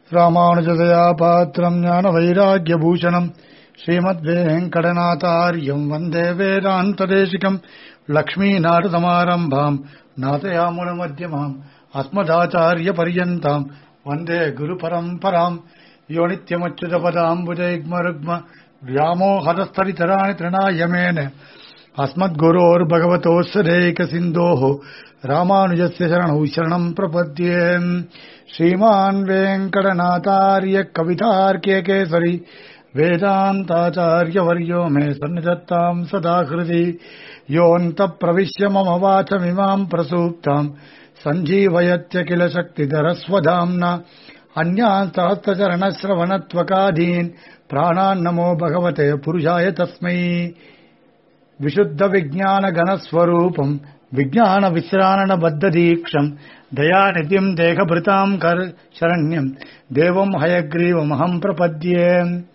ராமானுஜதயா பாத்திரம் ஞான வைராக்கியபூஷணம் ஸ்ரீமத்வேங்கடநாதாரியம் வந்தே வேதாந்ததேசிகம் லக்ஷ்மீநாரதமாரம்பாம் நாதயாமுனமத்தியமாம் அஸ்மதாச்சாரிய பரியந்தாம் வந்தே குரு பரம்பராம் யோ நித்யமச்சுதபதாம்புஜைக்மருக்ம व्यामोहदस्तरितराणि तृणायमेन अस्मद्गुरोर्भगवतोऽस्सदेकसिन्धोः रामानुजस्य शरणौ शरणम् प्रपद्ये श्रीमान् वेङ्कटनाथार्य कवितार्क्य केसरी वेदान्ताचार्यवर्यो मे सन्निधत्ताम् सदा हृदि योऽन्तप्रविश्य मम वाचमिमाम् प्रसूप्ताम् सञ्जीवयत्य किल शक्तिधरस्वधाम्ना अन्यान् सहस्रचरणश्रवणत्वकादीन् प्राणान्नमो भगवते पुरुषाय तस्मै विशुद्धविज्ञानगणस्वरूपम् विज्ञानविश्राणबद्धदीक्षम् दयानिधिम् देहभृताम् कर शरण्यम् देवम् हयग्रीवमहम् प्रपद्ये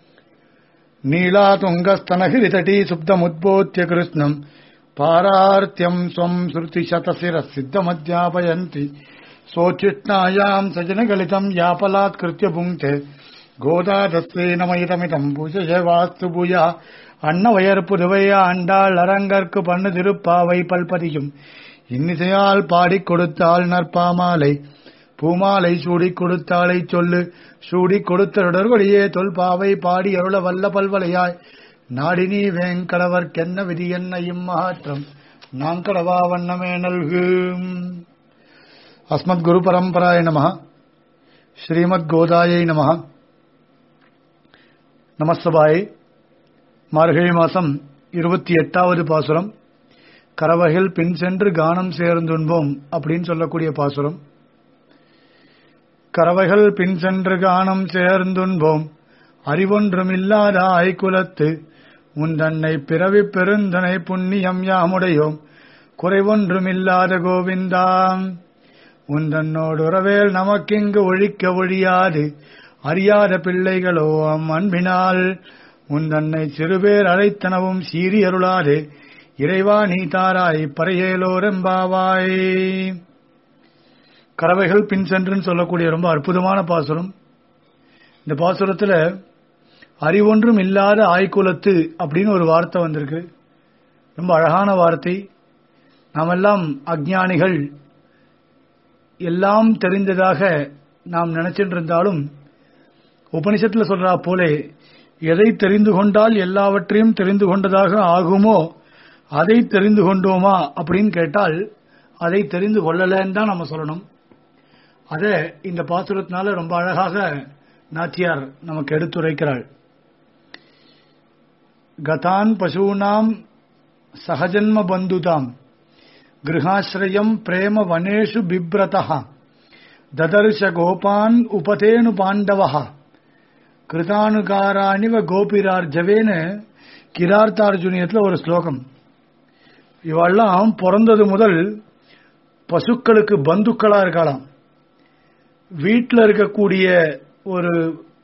नीलातुङ्गस्तनहिरितटी सुप्तमुद्बोध्य कृष्णम् पारार्त्यम् स्वम् श्रुतिशतशिरः सिद्धमध्यापयन्ति सोचिष्णायाम् सजनगलितम् यापलात्कृत्य पुङ्क्ते கோதாதஸ்ரீ நமயிதமிதம் பூஜை வாஸ்து பூயா அன்னவயர் புதுவையா ஆண்டாள் அரங்கற்கு பண்ணு திருப்பாவை பல்பதியும் இன்னிசையால் பாடிக் கொடுத்தாள் நற்பாமாலை பூமாலை சூடிக் கொடுத்தாளை சொல்லு சூடிக் கொடுத்தருடர்கொடியே தொல்பாவை பாடி அருள வல்ல பல்வலையாய் நாடினி வேங்கடவர்க்கென்ன விதி என்ன இம்மாற்றம் நாங்கடவா வண்ணமே நல்கு அஸ்மத் குரு பரம்பராய நம ஸ்ரீமத் கோதாயை நம நமஸ்தபாய் மார்கழி மாசம் இருபத்தி எட்டாவது பாசுரம் கரவகையில் பின் சென்று கானம் சேர்ந்துண்போம் அப்படின்னு சொல்லக்கூடிய பாசுரம் கரவைகள் பின் சென்று கானம் சேர்ந்துண்போம் அறிவொன்றுமில்லாத ஆய்குலத்து உந்தன்னை பிறவி பெருந்தனை புண்ணியம் யாமுடையோம் குறைவொன்றுமில்லாத கோவிந்தாம் உந்தன்னோடு உறவேல் நமக்கிங்கு ஒழிக்க ஒழியாது அறியாத பிள்ளைகளோ அம் அன்பினால் உந்தன்னை சிறுபேர் அழைத்தனவும் சீறி அருளாதே இறைவா நீ தாராய் பறையேலோரெம்பாவாய் கறவைகள் பின் சென்றுன்னு சொல்லக்கூடிய ரொம்ப அற்புதமான பாசுரம் இந்த பாசுரத்துல அறிவொன்றும் இல்லாத ஆய்குலத்து அப்படின்னு ஒரு வார்த்தை வந்திருக்கு ரொம்ப அழகான வார்த்தை நாமெல்லாம் அஜ்ஞானிகள் எல்லாம் தெரிந்ததாக நாம் நினைச்சிட்டு இருந்தாலும் உபனிஷத்துல சொல்றா போலே எதை தெரிந்து கொண்டால் எல்லாவற்றையும் தெரிந்து கொண்டதாக ஆகுமோ அதை தெரிந்து கொண்டோமா அப்படின்னு கேட்டால் அதை தெரிந்து கொள்ளலன்னு தான் நம்ம சொல்லணும் அதை இந்த பாசுரத்தினால ரொம்ப அழகாக நாச்சியார் நமக்கு எடுத்துரைக்கிறாள் கதான் பசூனாம் சகஜன்ம பந்துதாம் கிருஹாசிரயம் பிரேம வனேஷு பிப்ரதா ததர்ஷ கோபான் உபதேனு பாண்டவஹா கிருதானுகாராணிவ கோபிரார்ஜவேன்னு கிரார்த்தார்ஜுனியத்தில் ஒரு ஸ்லோகம் இவெல்லாம் பிறந்தது முதல் பசுக்களுக்கு பந்துக்களா இருக்கலாம் வீட்டில் இருக்கக்கூடிய ஒரு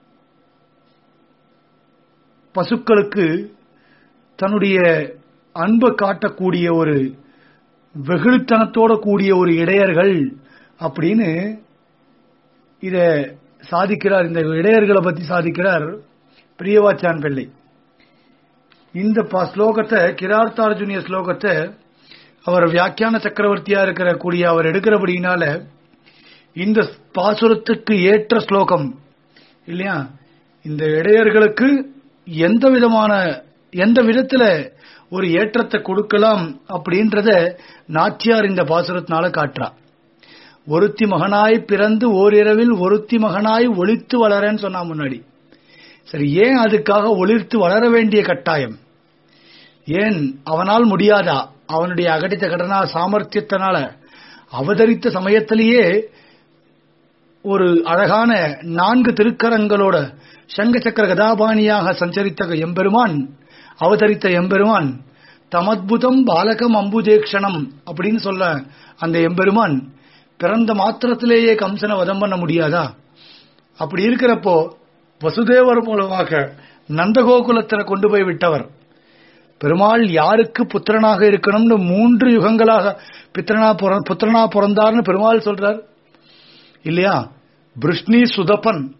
பசுக்களுக்கு தன்னுடைய அன்பை காட்டக்கூடிய ஒரு வெகுளித்தனத்தோட கூடிய ஒரு இடையர்கள் அப்படின்னு இத சாதிக்கிறார் இந்த இடையர்களை பத்தி சாதிக்கிறார் பிரியவாச்சான் பிள்ளை இந்த ஸ்லோகத்தை கிரார்த்தார்ஜுனிய ஸ்லோகத்தை அவர் வியாக்கியான சக்கரவர்த்தியா இருக்கிற கூடிய அவர் எடுக்கிறபடினால இந்த பாசுரத்துக்கு ஏற்ற ஸ்லோகம் இல்லையா இந்த இடையர்களுக்கு எந்த விதமான எந்த விதத்துல ஒரு ஏற்றத்தை கொடுக்கலாம் அப்படின்றத நாச்சியார் இந்த பாசுரத்தினால காட்டுறா ஒருத்தி மகனாய் பிறந்து ஓரிரவில் ஒருத்தி மகனாய் ஒளித்து வளரன்னு சொன்னா முன்னாடி சரி ஏன் அதுக்காக ஒளிர்த்து வளர வேண்டிய கட்டாயம் ஏன் அவனால் முடியாதா அவனுடைய அகடித்த கடனா சாமர்த்தியத்தினால அவதரித்த சமயத்திலேயே ஒரு அழகான நான்கு திருக்கரங்களோட சங்க சக்கர கதாபாணியாக சஞ்சரித்த எம்பெருமான் அவதரித்த எம்பெருமான் தமத்புதம் பாலகம் அம்புஜேக்ஷணம் அப்படின்னு சொல்ல அந்த எம்பெருமான் பிறந்த மாத்திரத்திலேயே கம்சனை வதம் பண்ண முடியாதா அப்படி இருக்கிறப்போ வசுதேவர் மூலமாக நந்தகோகுலத்துல கொண்டு போய் விட்டவர் பெருமாள் யாருக்கு புத்திரனாக இருக்கணும்னு மூன்று யுகங்களாக பித்திரனா புத்திரனா பிறந்தார்னு பெருமாள் சொல்றார் இல்லையா பிருஷ்ணி சுதப்பன்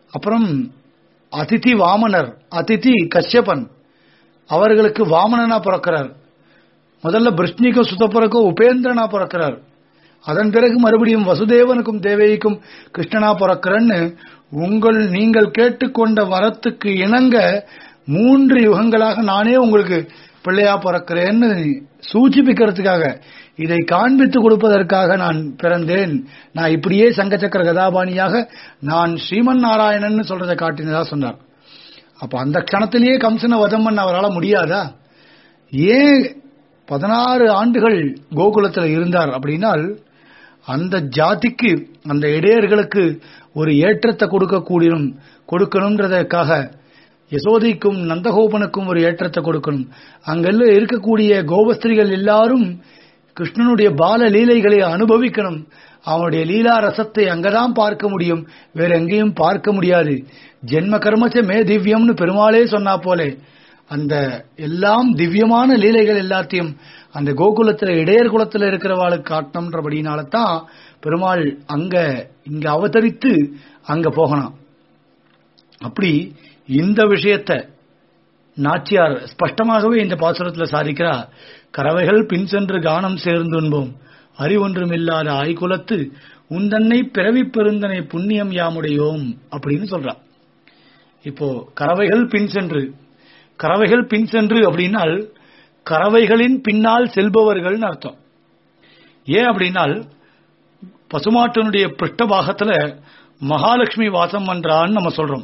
அப்புறம் அதிதி வாமனர் அதிதி கஷ்யபன் அவர்களுக்கு வாமனனா பிறக்கிறார் முதல்ல பிருஷ்ணிக்கும் சுதப்புறக்கும் உபேந்திரனா பிறக்கிறார் அதன் பிறகு மறுபடியும் வசுதேவனுக்கும் தேவகிக்கும் கிருஷ்ணனா பிறக்கிறன்னு உங்கள் நீங்கள் கேட்டுக்கொண்ட வரத்துக்கு இணங்க மூன்று யுகங்களாக நானே உங்களுக்கு பிள்ளையா பிறக்கிறேன்னு சூச்சிப்பிக்கிறதுக்காக இதை காண்பித்து கொடுப்பதற்காக நான் பிறந்தேன் நான் இப்படியே சங்கச்சக்கர கதாபாணியாக நான் ஸ்ரீமன் நாராயணன் சொல்றதை காட்டினதா சொன்னார் அப்ப அந்த க்ஷணத்திலேயே கம்சனை வதம் பண்ண அவரால் முடியாதா ஏன் பதினாறு ஆண்டுகள் கோகுலத்தில் இருந்தார் அப்படின்னால் அந்த ஜாதிக்கு அந்த இடையர்களுக்கு ஒரு ஏற்றத்தை கொடுக்கக்கூடியும் கொடுக்கணுன்றதற்காக யசோதைக்கும் நந்தகோபனுக்கும் ஒரு ஏற்றத்தை கொடுக்கணும் அங்கெல்லாம் இருக்கக்கூடிய கோபஸ்திரிகள் எல்லாரும் கிருஷ்ணனுடைய பால லீலைகளை அனுபவிக்கணும் அவனுடைய லீலா ரசத்தை அங்கதான் பார்க்க முடியும் வேற எங்கேயும் பார்க்க முடியாது ஜென்ம கர்மச்ச மே திவ்யம்னு பெருமாளே சொன்னா போலே அந்த எல்லாம் திவ்யமான லீலைகள் எல்லாத்தையும் அந்த கோகுலத்துல இடையர் குலத்துல இருக்கிறவாளுக்கு காட்டணும்ன்றபடினால தான் பெருமாள் அங்க இங்க அவதரித்து அங்க போகணும் அப்படி இந்த விஷயத்த நாச்சியார் ஸ்பஷ்டமாகவே இந்த பாசுரத்தில் சாதிக்கிறார் கறவைகள் பின் சென்று கானம் சேர்ந்துண்போம் அறிவொன்றுமில்லாத ஆய்குலத்து உந்தன்னை பிறவி பெருந்தனை புண்ணியம் யாமுடையோம் அப்படின்னு சொல்றார் இப்போ கறவைகள் பின் சென்று கறவைகள் பின் சென்று அப்படின்னால் கறவைகளின் பின்னால் செல்பவர்கள் அர்த்தம் ஏன் அப்படின்னால் பசுமாட்டனுடைய பிருஷ்டபாகத்துல மகாலட்சுமி வாசம் பண்றான்னு நம்ம சொல்றோம்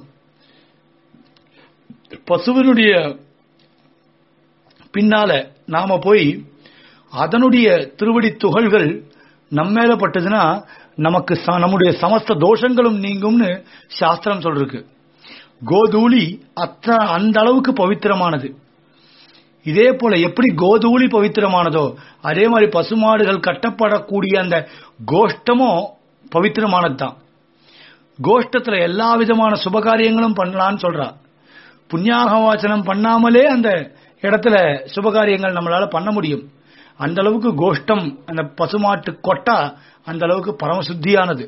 பசுவினுடைய பின்னால நாம போய் அதனுடைய திருவடி துகள்கள் நம்மேல பட்டதுன்னா நமக்கு ச- நம்முடைய சமஸ்த தோஷங்களும் நீங்கும்னு சாஸ்திரம் சொல்றதுக்கு கோதூளி அத்த அந்த அளவுக்கு பவித்திரமானது இதே போல எப்படி கோதூளி பவித்திரமானதோ அதே மாதிரி பசுமாடுகள் கட்டப்படக்கூடிய அந்த கோஷ்டமும் பவித்திரமானது தான் கோஷ்டத்துல எல்லா விதமான சுபகாரியங்களும் பண்ணலாம்னு சொல்றா புண்ணியாக வாசனம் பண்ணாமலே அந்த இடத்துல சுபகாரியங்கள் நம்மளால பண்ண முடியும் அந்த அளவுக்கு கோஷ்டம் அந்த பசுமாட்டு கொட்டா அந்த அளவுக்கு பரமசுத்தியானது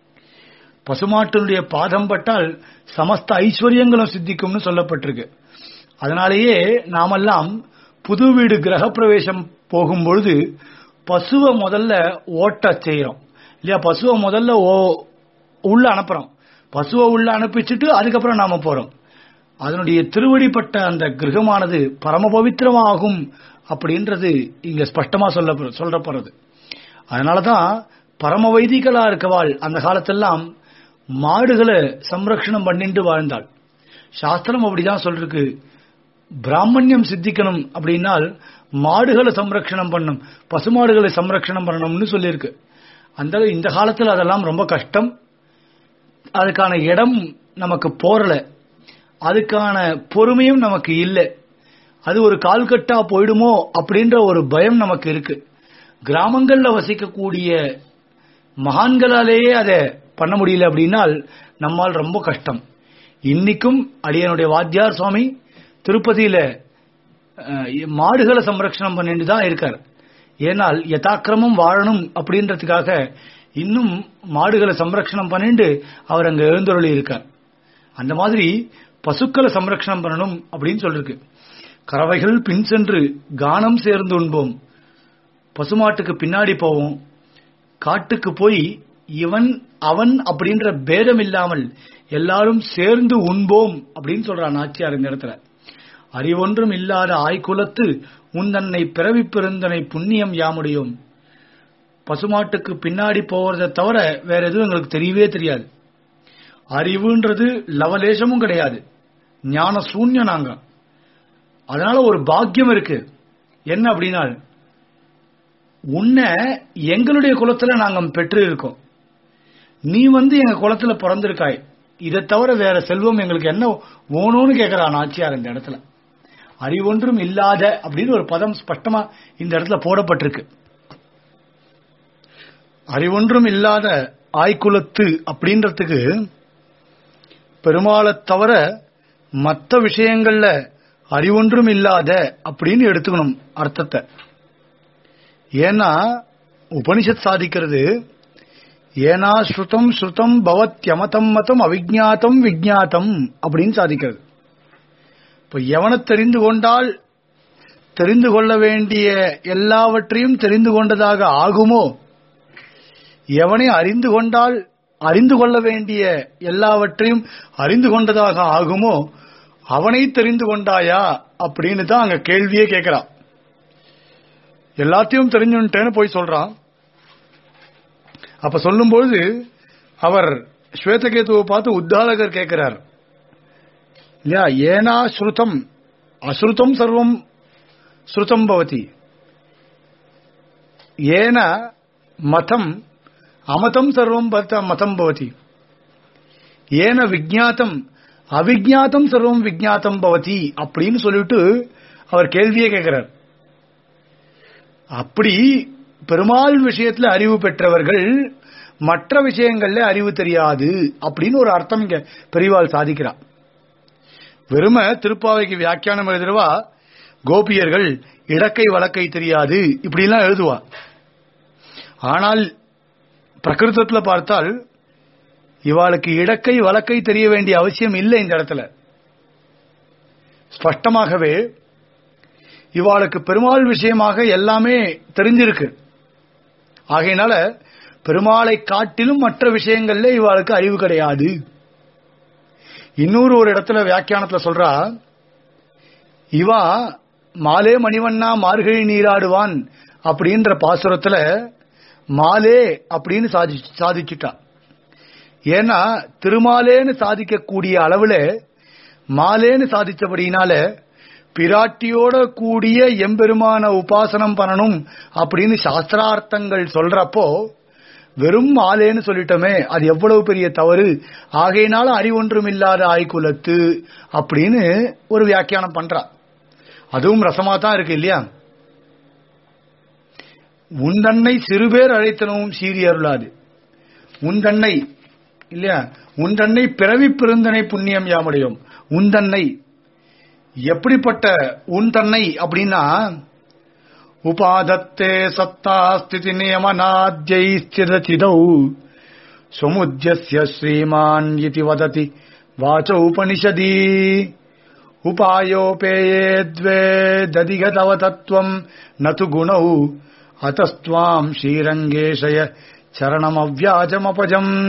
பசுமாட்டினுடைய பாதம் பட்டால் சமஸ்த ஐஸ்வர்யங்களும் சித்திக்கும்னு சொல்லப்பட்டிருக்கு அதனாலேயே நாமெல்லாம் புது வீடு கிரகப்பிரவேசம் போகும்பொழுது பசுவை முதல்ல ஓட்ட செய்யறோம் இல்லையா பசுவை முதல்ல ஓ- உள்ள அனுப்புறோம் பசுவை உள்ள அனுப்பிச்சுட்டு அதுக்கப்புறம் நாம போறோம் அதனுடைய திருவடிப்பட்ட அந்த கிரகமானது பரம பவித்திரமாகும் அப்படின்றது இங்க ஸ்பஷ்டமா சொல்ல சொல்றப்படுறது அதனாலதான் பரம வைதிகளா இருக்கவாள் அந்த காலத்தெல்லாம் மாடுகளை சம்ரக்ஷணம் பண்ணிட்டு வாழ்ந்தாள் சாஸ்திரம் அப்படிதான் சொல்லிருக்கு பிராமணியம் சித்திக்கணும் அப்படின்னால் மாடுகளை சம்ரக்ஷணம் பண்ணும் பசுமாடுகளை சம்ரக்ஷணம் பண்ணணும்னு சொல்லியிருக்கு அந்த இந்த காலத்துல அதெல்லாம் ரொம்ப கஷ்டம் அதுக்கான இடம் நமக்கு போறல அதுக்கான பொறுமையும் நமக்கு இல்லை அது ஒரு கால்கட்டா போயிடுமோ அப்படின்ற ஒரு பயம் நமக்கு இருக்கு கிராமங்கள்ல வசிக்கக்கூடிய மகான்களாலேயே அதை பண்ண முடியல அப்படின்னால் நம்மால் ரொம்ப கஷ்டம் இன்னைக்கும் அடியனுடைய வாத்தியார் சுவாமி திருப்பதியில அஹ், மாடுகளை சம்ரக்ஷணம் பண்ணிட்டு தான் இருக்கார் ஏனால் யதாக்கிரமம் வாழணும் அப்படின்றதுக்காக இன்னும் மாடுகளை சம்ரக்ஷணம் பண்ணிட்டு அவர் அங்க எழுந்தருளி இருக்கார் அந்த மாதிரி பசுக்களை சம்ரக்ஷணம் பண்ணணும் அப்படின்னு சொல்லிருக்கு கறவைகள் பின் சென்று கானம் சேர்ந்து உண்போம் பசுமாட்டுக்கு பின்னாடி போவோம் காட்டுக்கு போய் இவன் அவன் அப்படின்ற பேதம் இல்லாமல் எல்லாரும் சேர்ந்து உண்போம் அப்படின்னு சொல்றான் நாச்சியார் இந்த இடத்துல அறிவொன்றும் இல்லாத ஆய்குலத்து உந்தன்னை பிறவி பெருந்தனை புண்ணியம் யாமுடையோம் பசுமாட்டுக்கு பின்னாடி போவதை தவிர வேற எதுவும் எங்களுக்கு தெரியவே தெரியாது அறிவுன்றது லவலேசமும் கிடையாது ஞான சூன்யம் நாங்க அதனால ஒரு பாக்கியம் இருக்கு என்ன அப்படின்னா உன்னை எங்களுடைய குலத்துல நாங்க பெற்று இருக்கோம் நீ வந்து எங்க குலத்துல பிறந்திருக்காய் இதை தவிர வேற செல்வம் எங்களுக்கு என்ன வேணும்னு கேட்கிறான் ஆச்சியார் இந்த இடத்துல அறிவொன்றும் இல்லாத அப்படின்னு ஒரு பதம் ஸ்பஷ்டமா இந்த இடத்துல போடப்பட்டிருக்கு அறிவொன்றும் இல்லாத ஆய்குலத்து அப்படின்றதுக்கு பெருமாளை தவிர மற்ற விஷயங்கள்ல அறிவொன்றும் இல்லாத அப்படின்னு எடுத்துக்கணும் அர்த்தத்தை ஏன்னா உபனிஷத் சாதிக்கிறது ஏனா ஸ்ருதம் ஸ்ருதம் பவத்யமதம் மதம் அவிஜாத்தம் விஜாத்தம் அப்படின்னு சாதிக்கிறது இப்ப எவனை தெரிந்து கொண்டால் தெரிந்து கொள்ள வேண்டிய எல்லாவற்றையும் தெரிந்து கொண்டதாக ஆகுமோ எவனை அறிந்து கொண்டால் அறிந்து கொள்ள வேண்டிய எல்லாவற்றையும் அறிந்து கொண்டதாக ஆகுமோ அவனை தெரிந்து கொண்டாயா அப்படின்னு தான் அங்க கேள்வியே கேட்கிறான் எல்லாத்தையும் தெரிஞ்சுட்டேன்னு போய் சொல்றான் அப்ப சொல்லும்போது அவர் ஸ்வேதகேதுவை பார்த்து உத்தாலகர் கேட்கிறார் இல்லையா ஏனா ஸ்ருதம் அஸ்ருதம் சர்வம் ஸ்ருதம் பவதி ஏன மதம் அமதம் சர்வம் பத்த மதம் பவதி ஏன விஜாத்தம் அவிஜாத்தம் சர்வம் விஜாத்தம் பவதி அப்படின்னு சொல்லிட்டு அவர் கேள்வியே கேட்கிறார் அப்படி பெருமாள் விஷயத்துல அறிவு பெற்றவர்கள் மற்ற விஷயங்கள்ல அறிவு தெரியாது அப்படின்னு ஒரு அர்த்தம் இங்க பெரியவாள் சாதிக்கிறார் வெறும திருப்பாவைக்கு வியாக்கியானம் எழுதுறவா கோபியர்கள் இடக்கை வழக்கை தெரியாது இப்படிலாம் எழுதுவா ஆனால் பிரகிருதத்துல பார்த்தால் இவாளுக்கு இடக்கை வழக்கை தெரிய வேண்டிய அவசியம் இல்லை இந்த இடத்துல ஸ்பஷ்டமாகவே இவாளுக்கு பெருமாள் விஷயமாக எல்லாமே தெரிஞ்சிருக்கு ஆகையினால பெருமாளை காட்டிலும் மற்ற விஷயங்கள்ல இவாளுக்கு அறிவு கிடையாது இன்னொரு ஒரு இடத்துல வியாக்கியானத்துல சொல்றா இவா மாலே மணிவண்ணா மார்கழி நீராடுவான் அப்படின்ற பாசுரத்துல மாலே அப்படின்னு சாதி சாதிச்சுட்டா ஏன்னா திருமாலேன்னு சாதிக்கக்கூடிய அளவுல மாலேன்னு சாதிச்சபடினால பிராட்டியோட கூடிய எம்பெருமான உபாசனம் பண்ணணும் அப்படின்னு சாஸ்திரார்த்தங்கள் சொல்றப்போ வெறும் மாலேன்னு சொல்லிட்டோமே அது எவ்வளவு பெரிய தவறு ஆகையினால அறிவொன்றும் இல்லாத ஆய்குலத்து அப்படின்னு ஒரு வியாக்கியானம் பண்றா அதுவும் ரசமா தான் இருக்கு இல்லையா உந்தன்னை சிறுபேர் அழைத்தனவும் சீறி அருளாது உந்தன்னை இல்லையா உந்தன்னை பிறவி பெருந்தனை புண்ணியம் யாமுடையோம் உந்தன்னை எப்படிப்பட்ட உன் தன்னை அப்படின்னா உபாதத்தே சத்தா ஸ்திதி நியமனாத்யைஸ்திதச்சிதௌ சுமுஜ்யஸ்ய ஸ்ரீமான் இதி வததி வாச்ச உபனிஷதி உபாயோபேயே द्वे ददिगतव तत्त्वम् न तु गुणौ अतस्त्वाम् श्रीरङ्गेशय சரணமவ்யாஜமபஜம்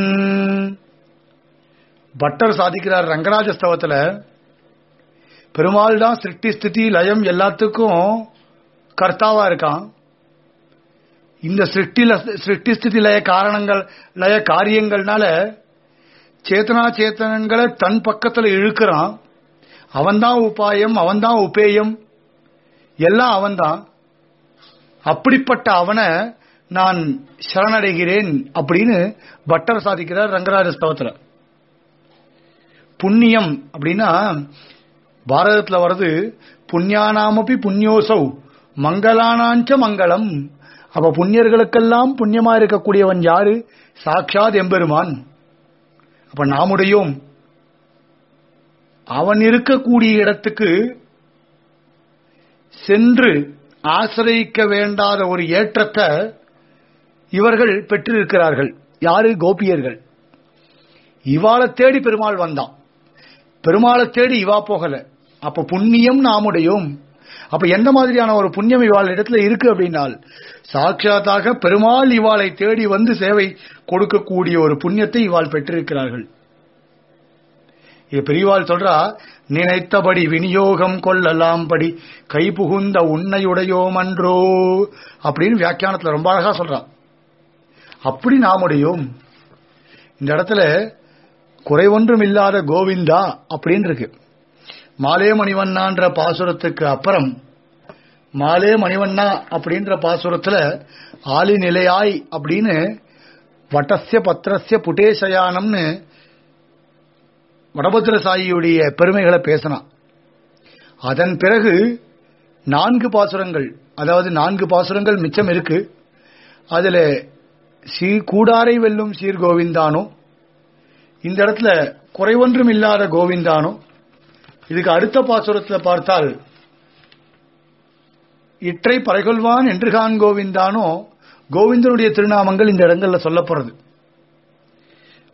பட்டர் சாதிக்கிறார் ரங்கராஜ ஸ்தவத்துல பெருமாள் தான் சிருஷ்டி ஸ்திதி லயம் எல்லாத்துக்கும் கர்த்தாவா இருக்கான் இந்த சிருஷ்டில சிருஷ்டி ஸ்திதி லய காரணங்கள் லய காரியங்கள்னால சேத்தனா சேத்தனங்களை தன் பக்கத்துல இழுக்கிறான் அவன்தான் உபாயம் அவன்தான் உபேயம் எல்லாம் அவன்தான் அப்படிப்பட்ட அவனை நான் சரணடைகிறேன் அப்படின்னு பட்டர் சாதிக்கிறார் ரங்கராஜ ஸ்தவத்துல புண்ணியம் அப்படின்னா பாரதத்துல வர்றது புண்ணியானாமப்பி புண்ணியோசௌ மங்களானாஞ்ச மங்களம் அப்ப புண்ணியர்களுக்கெல்லாம் புண்ணியமா இருக்கக்கூடியவன் யாரு சாட்சாத் எம்பெருமான் அப்ப நாமுடையோம் அவன் இருக்கக்கூடிய இடத்துக்கு சென்று ஆசிரியிக்க வேண்டாத ஒரு ஏற்றத்தை இவர்கள் பெற்றிருக்கிறார்கள் யாரு கோபியர்கள் இவாளை தேடி பெருமாள் வந்தான் பெருமாளை தேடி இவா போகல அப்ப புண்ணியம் நாமுடையோம் அப்ப எந்த மாதிரியான ஒரு புண்ணியம் இவாள் இடத்துல இருக்கு அப்படின்னால் சாட்சாத்தாக பெருமாள் இவாளை தேடி வந்து சேவை கொடுக்கக்கூடிய ஒரு புண்ணியத்தை இவாள் பெற்றிருக்கிறார்கள் இது பெரியவாள் சொல்றா நினைத்தபடி விநியோகம் கொள்ளலாம் படி கை புகுந்த உன்னையுடையோம் அன்றோ அப்படின்னு வியாக்கியானத்துல ரொம்ப அழகா சொல்றான் அப்படி நாமுடையோம் இந்த இடத்துல குறைவொன்றும் இல்லாத கோவிந்தா அப்படின்னு இருக்கு மாலே மணிவண்ணான்ற பாசுரத்துக்கு அப்புறம் மாலே மணிவண்ணா அப்படின்ற பாசுரத்துல ஆலி நிலையாய் அப்படின்னு வட்டசிய பத்திரஸ்ய புட்டேசயானம்னு வடபத்திர சாயியுடைய பெருமைகளை பேசினான் அதன் பிறகு நான்கு பாசுரங்கள் அதாவது நான்கு பாசுரங்கள் மிச்சம் இருக்கு அதுல சீ கூடாரை வெல்லும் சீர் கோவிந்தானோ இந்த இடத்துல குறைவொன்றும் இல்லாத கோவிந்தானோ இதுக்கு அடுத்த பாசுரத்தில் பார்த்தால் இற்றை பறைகொள்வான் என்று கான் கோவிந்தானோ கோவிந்தனுடைய திருநாமங்கள் இந்த இடங்கள்ல சொல்லப்படுறது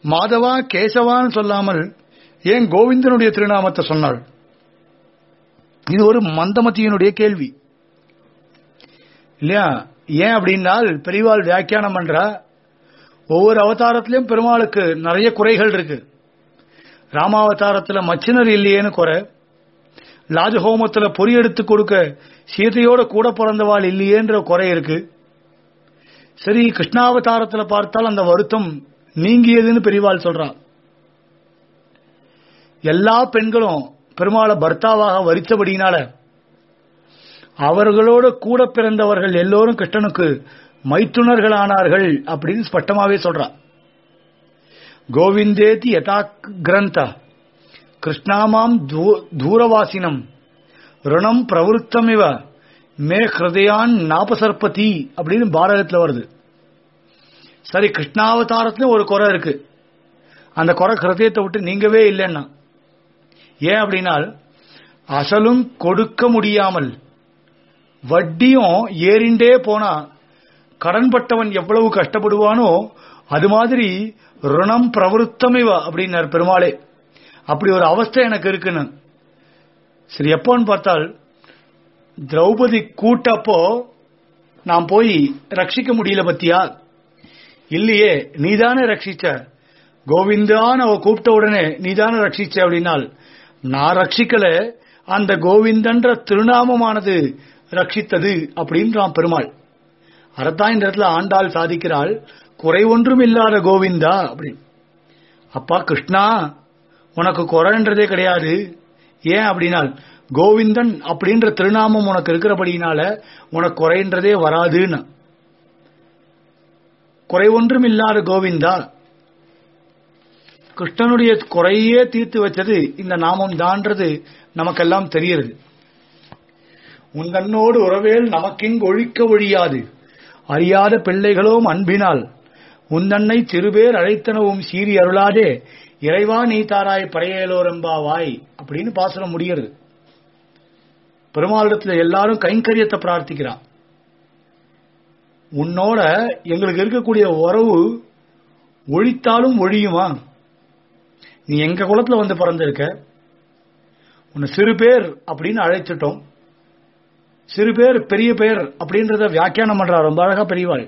மாதவா கேசவான்னு சொல்லாமல் ஏன் கோவிந்தனுடைய திருநாமத்தை சொன்னாள் இது ஒரு மந்தமதியினுடைய கேள்வி இல்லையா ஏன் அப்படின்னால் பெரியவாள் வியாக்கியானம் பண்றா ஒவ்வொரு அவதாரத்திலையும் பெருமாளுக்கு நிறைய குறைகள் இருக்கு ராமாவதாரத்துல மச்சினர் இல்லையேன்னு குறை லாஜஹோமத்துல பொறி எடுத்து கொடுக்க சீதையோட கூட பிறந்தவாள் இல்லையேன்ற குறை இருக்கு சரி கிருஷ்ணாவதாரத்துல பார்த்தால் அந்த வருத்தம் நீங்கியதுன்னு பெரியவாள் சொல்றான் எல்லா பெண்களும் பெருமாளை பர்த்தாவாக வரித்தபடியினால அவர்களோட கூட பிறந்தவர்கள் எல்லோரும் கிருஷ்ணனுக்கு மைத்துனர்கள் ஆனார்கள் அப்படின்னு ஸ்பஷ்டமாவே சொல்றான் கோவிந்தேதி யதா கிரந்த கிருஷ்ணாமாம் தூரவாசினம் ருணம் பிரவருத்தமிவ மே ஹிருதயான் நாபசர்பதி அப்படின்னு பாரதத்தில் வருது சரி கிருஷ்ணாவதாரத்துல ஒரு குறை இருக்கு அந்த குறை ஹிருதயத்தை விட்டு நீங்கவே இல்லைன்னா ஏன் அப்படின்னால் அசலும் கொடுக்க முடியாமல் வட்டியும் ஏறிண்டே போனா கடன்பட்டவன் எவ்வளவு கஷ்டப்படுவானோ அது மாதிரி ருணம் பிரவருத்தமிவ அப்படின்னார் பெருமாளே அப்படி ஒரு அவஸ்தை எனக்கு இருக்குன்னு சரி எப்போன்னு பார்த்தால் திரௌபதி கூட்டப்போ நான் போய் ரட்சிக்க முடியல பத்தியா இல்லையே நீதானே ரட்சிச்ச கோவிந்தான்னு அவ கூப்பிட்ட உடனே நீதானே ரட்சிச்ச அப்படின்னால் நான் ரட்சிக்கல அந்த கோவிந்தன்ற திருநாமமானது ரட்சித்தது அப்படின்றான் பெருமாள் அறத்தான் இந்த இடத்துல ஆண்டாள் சாதிக்கிறாள் குறை ஒன்றும் இல்லாத கோவிந்தா அப்படின்னு அப்பா கிருஷ்ணா உனக்கு குறைன்றதே கிடையாது ஏன் அப்படின்னால் கோவிந்தன் அப்படின்ற திருநாமம் உனக்கு இருக்கிறபடினால உனக்கு குறைன்றதே வராதுன்னு குறை ஒன்றும் இல்லாத கோவிந்தா கிருஷ்ணனுடைய குறையே தீர்த்து வச்சது இந்த நாமம் தான்றது நமக்கெல்லாம் தெரியுது உந்தன்னோடு உறவேல் நமக்கிங்கு ஒழிக்க ஒழியாது அறியாத பிள்ளைகளோம் அன்பினால் உந்தன்னை சிறுபேர் அழைத்தனவும் சீறி அருளாதே இறைவா நீ தாராய் படையலோரம்பாவாய் அப்படின்னு பாசுரம் முடிகிறது பெருமாளிடத்துல எல்லாரும் கைங்கரியத்தை பிரார்த்திக்கிறான் உன்னோட எங்களுக்கு இருக்கக்கூடிய உறவு ஒழித்தாலும் ஒழியுமா நீ எங்க குலத்துல வந்து பிறந்திருக்க உன்னை சிறு பேர் அப்படின்னு அழைச்சிட்டோம் சிறு பேர் பெரிய பேர் அப்படின்றத வியாக்கியானம் பண்றா ரொம்ப அழகா பெரியவாள்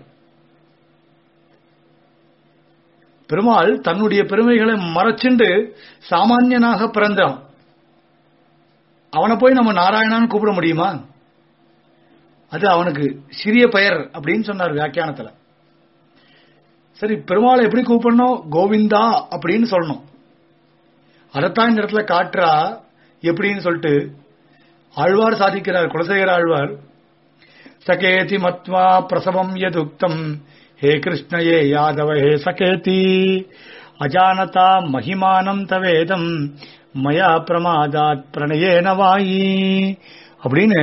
பெருமாள் தன்னுடைய பெருமைகளை மறைச்சுண்டு சாமானியனாக பிறந்தான் அவனை போய் நம்ம நாராயணான்னு கூப்பிட முடியுமா அது அவனுக்கு சிறிய பெயர் அப்படின்னு சொன்னார் வியாக்கியானத்துல சரி பெருமாளை எப்படி கூப்பிடணும் கோவிந்தா அப்படின்னு சொல்லணும் அதைத்தான் இந்த இடத்துல காட்டுறா எப்படின்னு சொல்லிட்டு ஆழ்வார் சாதிக்கிறார் குலசேகர ஆழ்வார் சகேதி மத்வா பிரசவம் எதுக்தம் ஹே கிருஷ்ண ஏ யாதவ ஹே சகேதி அஜானதா மகிமானம் தவேதம் மயா பிரமாதாத் பிரணயேன வாயி அப்படின்னு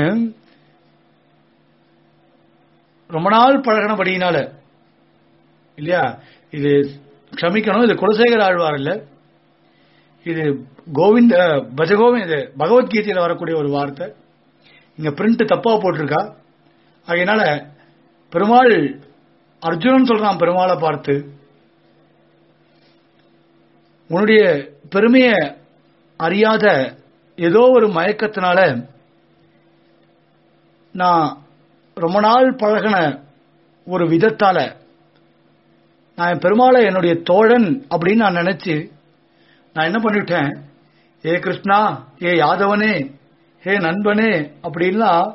ரொம்ப நாள் பழகினபடியினால இல்லையா இது க்ஷமிக்கணும் இது குலசேகர ஆழ்வார் இல்ல இது கோவிந்த பஜகோவிந்த் இது பகவத்கீதையில வரக்கூடிய ஒரு வார்த்தை இங்க பிரிண்ட் தப்பா போட்டிருக்கா அதனால பெருமாள் அர்ஜுனன் சொல்றான் பெருமாளை பார்த்து உன்னுடைய பெருமைய அறியாத ஏதோ ஒரு மயக்கத்தினால நான் ரொம்ப நாள் பழகின ஒரு விதத்தால நான் என் பெருமாளை என்னுடைய தோழன் அப்படின்னு நான் நினைச்சு நான் என்ன பண்ணிவிட்டேன் ஏ கிருஷ்ணா ஏ யாதவனே ஹே நண்பனே அப்படின்லாம்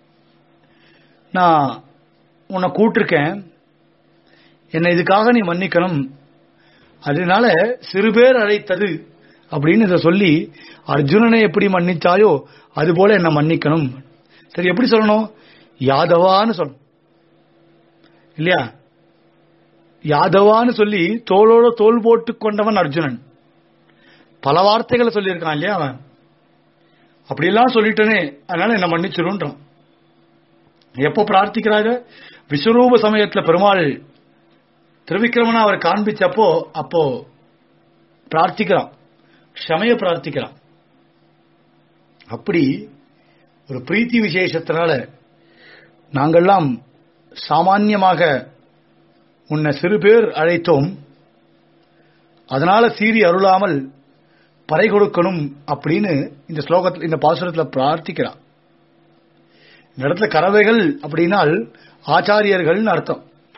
நான் உன்னை கூட்டிருக்கேன் என்னை இதுக்காக நீ மன்னிக்கணும் அதனால சிறு பேர் அழைத்தது அப்படின்னு இதை சொல்லி அர்ஜுனனை எப்படி மன்னிச்சாயோ அது போல என்ன மன்னிக்கணும் சரி எப்படி சொல்லணும் யாதவான்னு சொல்லணும் இல்லையா யாதவான்னு சொல்லி தோளோட தோல் போட்டு கொண்டவன் அர்ஜுனன் பல வார்த்தைகளை சொல்லியிருக்கான் இல்லையா அவன் அப்படியெல்லாம் சொல்லிட்டனே அதனால என்ன மன்னிச்சிருன்றான் எப்போ பிரார்த்திக்கிறாங்க விஸ்வரூப சமயத்துல பெருமாள் திருவிக்கிரமனா அவர் காண்பிச்சப்போ அப்போ பிரார்த்திக்கிறான் க்ஷமைய பிரார்த்திக்கிறான் அப்படி ஒரு பிரீத்தி விசேஷத்தினால நாங்கள்லாம் சாமான்யமாக உன்னை சிறு பேர் அழைத்தோம் அதனால சீறி அருளாமல் பறை கொடுக்கணும் அப்படின்னு இந்த ஸ்லோகத்தில் இந்த பாசுரத்தில் பிரார்த்திக்கிறான் இந்த இடத்துல கறவைகள் அப்படின்னால் ஆச்சாரியர்கள்னு அர்த்தம்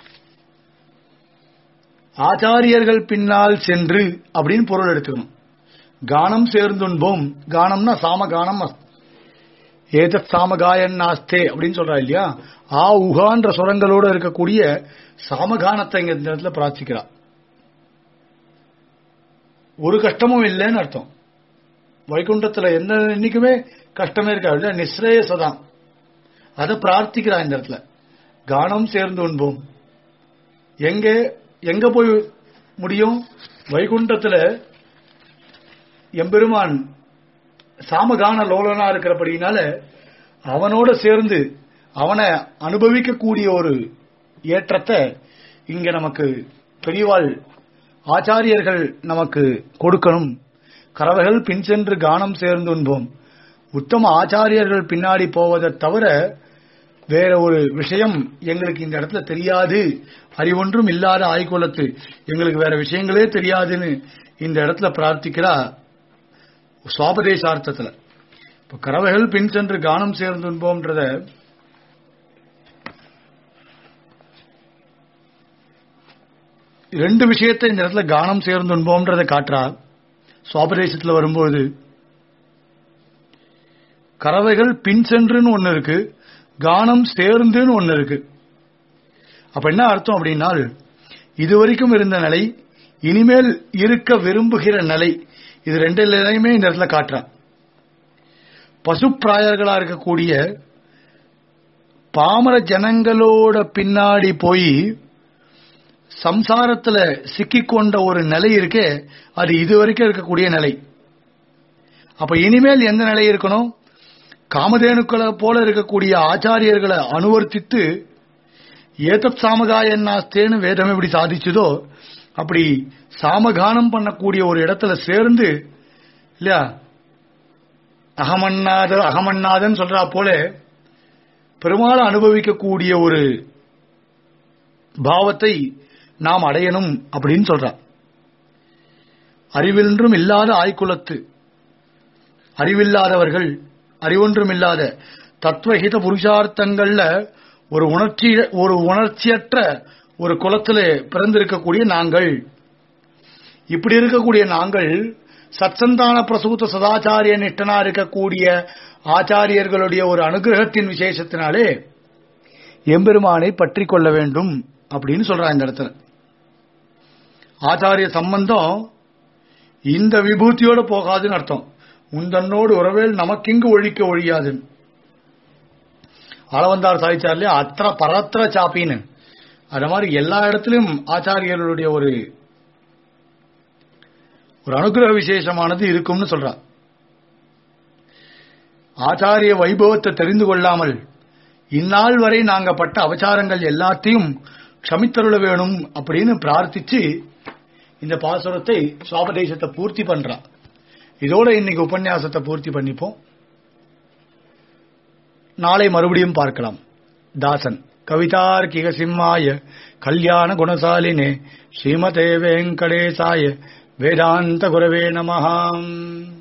ஆச்சாரியர்கள் பின்னால் சென்று அப்படின்னு பொருள் எடுத்துக்கணும் கானம் சேர்ந்துன்போம் கானம்னா சாம கானம் ஏதத் சாமகாயன் நாஸ்தே அப்படின்னு சொல்றா இல்லையா ஆ உகான்ற சுரங்களோட இருக்கக்கூடிய சாமகானத்தை இங்க இந்த இடத்துல பிரார்த்திக்கிறா ஒரு கஷ்டமும் இல்லைன்னு அர்த்தம் வைகுண்டத்துல எந்த இன்னைக்குமே கஷ்டமே இருக்காது இல்ல நிஸ்ரேயசதான் அதை பிரார்த்திக்கிறா இந்த இடத்துல கானம் சேர்ந்து உண்போம் எங்க எங்க போய் முடியும் வைகுண்டத்துல எம்பெருமான் சாமகான லோலனா இருக்கிறபடினால அவனோட சேர்ந்து அவனை அனுபவிக்கக்கூடிய ஒரு ஏற்றத்தை இங்க நமக்கு பெரியவாள் ஆச்சாரியர்கள் நமக்கு கொடுக்கணும் கறவைகள் பின் சென்று கானம் சேர்ந்து உண்போம் உத்தம ஆச்சாரியர்கள் பின்னாடி போவதை தவிர வேற ஒரு விஷயம் எங்களுக்கு இந்த இடத்துல தெரியாது அறிவொன்றும் இல்லாத ஆய்குலத்து எங்களுக்கு வேற விஷயங்களே தெரியாதுன்னு இந்த இடத்துல பிரார்த்திக்கிறா சுவாபதேசார்த்தத்துல இப்ப கறவைகள் பின் சென்று கானம் சேர்ந்து உண்போம்ன்றத ரெண்டு விஷயத்தை இந்த இடத்துல கானம் சேர்ந்து உண்போம்ன்றத காட்டுறா சுவாபதேசத்துல வரும்போது கறவைகள் பின் சென்றுன்னு ஒன்னு இருக்கு கானம் சேர்ந்துன்னு ஒன்னு இருக்கு அப்ப என்ன அர்த்தம் அப்படின்னா இதுவரைக்கும் இருந்த நிலை இனிமேல் இருக்க விரும்புகிற நிலை இது ரெண்டு நிலையுமே இந்த இடத்துல காட்டுறான் பசுப்பிராயர்களா இருக்கக்கூடிய பாமர ஜனங்களோட பின்னாடி போய் சம்சாரத்துல சிக்கிக்கொண்ட ஒரு நிலை இருக்கே அது இதுவரைக்கும் இருக்கக்கூடிய நிலை அப்ப இனிமேல் எந்த நிலை இருக்கணும் காமதேனுக்களை போல இருக்கக்கூடிய ஆச்சாரியர்களை அனுவர்த்தித்து ஏதப் சாமகாயன்னாஸ்தேன்னு வேதம் எப்படி சாதிச்சதோ அப்படி சாமகானம் பண்ணக்கூடிய ஒரு இடத்துல சேர்ந்து இல்லையா அகமன்னாத அகமன்னாதன் சொல்றா போல பெருமாள் அனுபவிக்கக்கூடிய ஒரு பாவத்தை நாம் அடையணும் அப்படின்னு சொல்றா அறிவின்றும் இல்லாத ஆய்குலத்து அறிவில்லாதவர்கள் அறிவொன்றும் இல்லாத தத்துவஹித புருஷார்த்தங்கள்ல ஒரு உணர்ச்சி ஒரு உணர்ச்சியற்ற ஒரு குலத்துல பிறந்திருக்கக்கூடிய நாங்கள் இப்படி இருக்கக்கூடிய நாங்கள் சத்சந்தான பிரசூத்த சதாச்சாரிய நிஷ்டனா இருக்கக்கூடிய ஆச்சாரியர்களுடைய ஒரு அனுகிரகத்தின் விசேஷத்தினாலே எம்பெருமானை பற்றி கொள்ள வேண்டும் அப்படின்னு சொல்றான் இந்த இடத்துல ஆச்சாரிய சம்பந்தம் இந்த விபூதியோட போகாதுன்னு அர்த்தம் உந்தன்னோடு உறவேல் நமக்கிங்கு ஒழிக்க ஒழியாது அளவந்தார் சாதிச்சார் இல்லையா அத்திர பரத்திர சாப்பின்னு அது மாதிரி எல்லா இடத்திலும் ஆச்சாரியர்களுடைய ஒரு ஒரு அனுகிரக விசேஷமானது இருக்கும்னு சொல்றார் ஆச்சாரிய வைபவத்தை தெரிந்து கொள்ளாமல் இந்நாள் வரை நாங்க பட்ட அவசாரங்கள் எல்லாத்தையும் க்ஷமித்தருள வேணும் அப்படின்னு பிரார்த்திச்சு இந்த பாசுரத்தை சுவாபதேசத்தை பூர்த்தி பண்றா இதோட இன்னைக்கு உபன்யாசத்தை பூர்த்தி பண்ணிப்போம் நாளை மறுபடியும் பார்க்கலாம் தாசன் கவிதார்க்கிக சிம்மாய கல்யாண குணசாலினே ஸ்ரீமதே வெங்கடேசாய வேதாந்த குரவே நமஹாம்